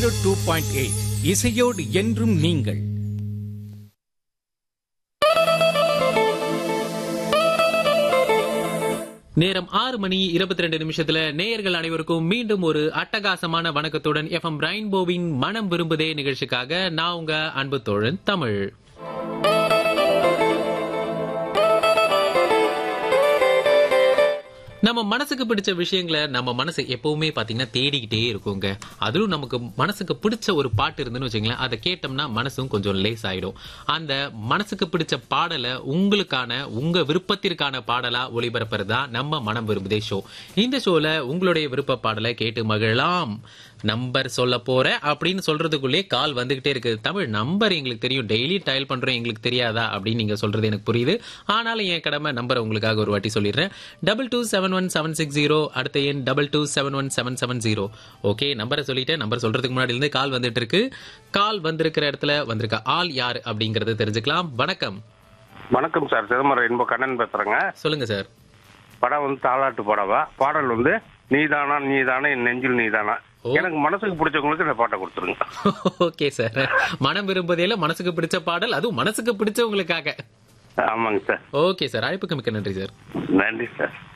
Zero two point eight இசையோடு என்றும் நீங்கள் நேரம் ஆறு மணி இருபத்தி ரெண்டு நிமிஷத்துல நேயர்கள் அனைவருக்கும் மீண்டும் ஒரு அட்டகாசமான வணக்கத்துடன் எஃப்எம் ரெயின்போவின் மனம் விரும்புதே நிகழ்ச்சிக்காக நான் உங்க அன்பு தோழன் தமிழ் நம்ம மனசுக்கு பிடிச்ச விஷயங்களை நம்ம மனசு எப்பவுமே பாத்தீங்கன்னா தேடிக்கிட்டே இருக்குங்க அதுவும் நமக்கு மனசுக்கு பிடிச்ச ஒரு பாட்டு இருந்துன்னு வச்சுங்களேன் அதை கேட்டோம்னா மனசும் கொஞ்சம் லேஸ் ஆயிடும் அந்த மனசுக்கு பிடிச்ச பாடலை உங்களுக்கான உங்க விருப்பத்திற்கான பாடலா ஒளிபரப்புறது தான் நம்ம மனம் விரும்புதே ஷோ இந்த ஷோல உங்களுடைய விருப்ப பாடலை கேட்டு மகிழலாம் நம்பர் சொல்ல போறேன் அப்படின்னு சொல்றதுக்குள்ளே கால் வந்துகிட்டே இருக்கு தமிழ் நம்பர் எங்களுக்கு தெரியும் டெய்லி டயல் பண்றோம் எங்களுக்கு தெரியாதா அப்படின்னு நீங்க சொல்றது எனக்கு புரியுது ஆனாலும் என் கடமை நம்பர் உங்களுக்காக ஒரு வாட்டி சொல்லிடுறேன் double two seven one seven six zero அடுத்த எண் double two seven one seven seven zero okay நம்பரை சொல்லிட்டேன் நம்பர் சொல்றதுக்கு முன்னாடி இருந்து கால் வந்துட்டு இருக்கு கால் வந்திருக்கிற இடத்துல வந்திருக்க ஆள் யார் அப்படிங்கறத தெரிஞ்சுக்கலாம் வணக்கம் வணக்கம் சார் சிதம்பரம் இன்ப கண்ணன் பேசுறேங்க சொல்லுங்க சார் படம் வந்து தாலாட்டு படவா பாடல் வந்து நீதானா நீதானா என் நெஞ்சில் நீதானா ஓ. எனக்கு மனசுக்கு பிடிச்சவங்களுக்கு இந்த பாட்டை கொடுத்துருங்க ஓகே சார் மனம் விரும்புதையில மனசுக்கு பிடிச்ச பாடல் அதுவும் மனசுக்கு பிடிச்சவங்களுக்காக ஆமாங்க சார் ஓகே சார் அழைப்புக்கு மிக்க நன்றி சார் நன்றி சார்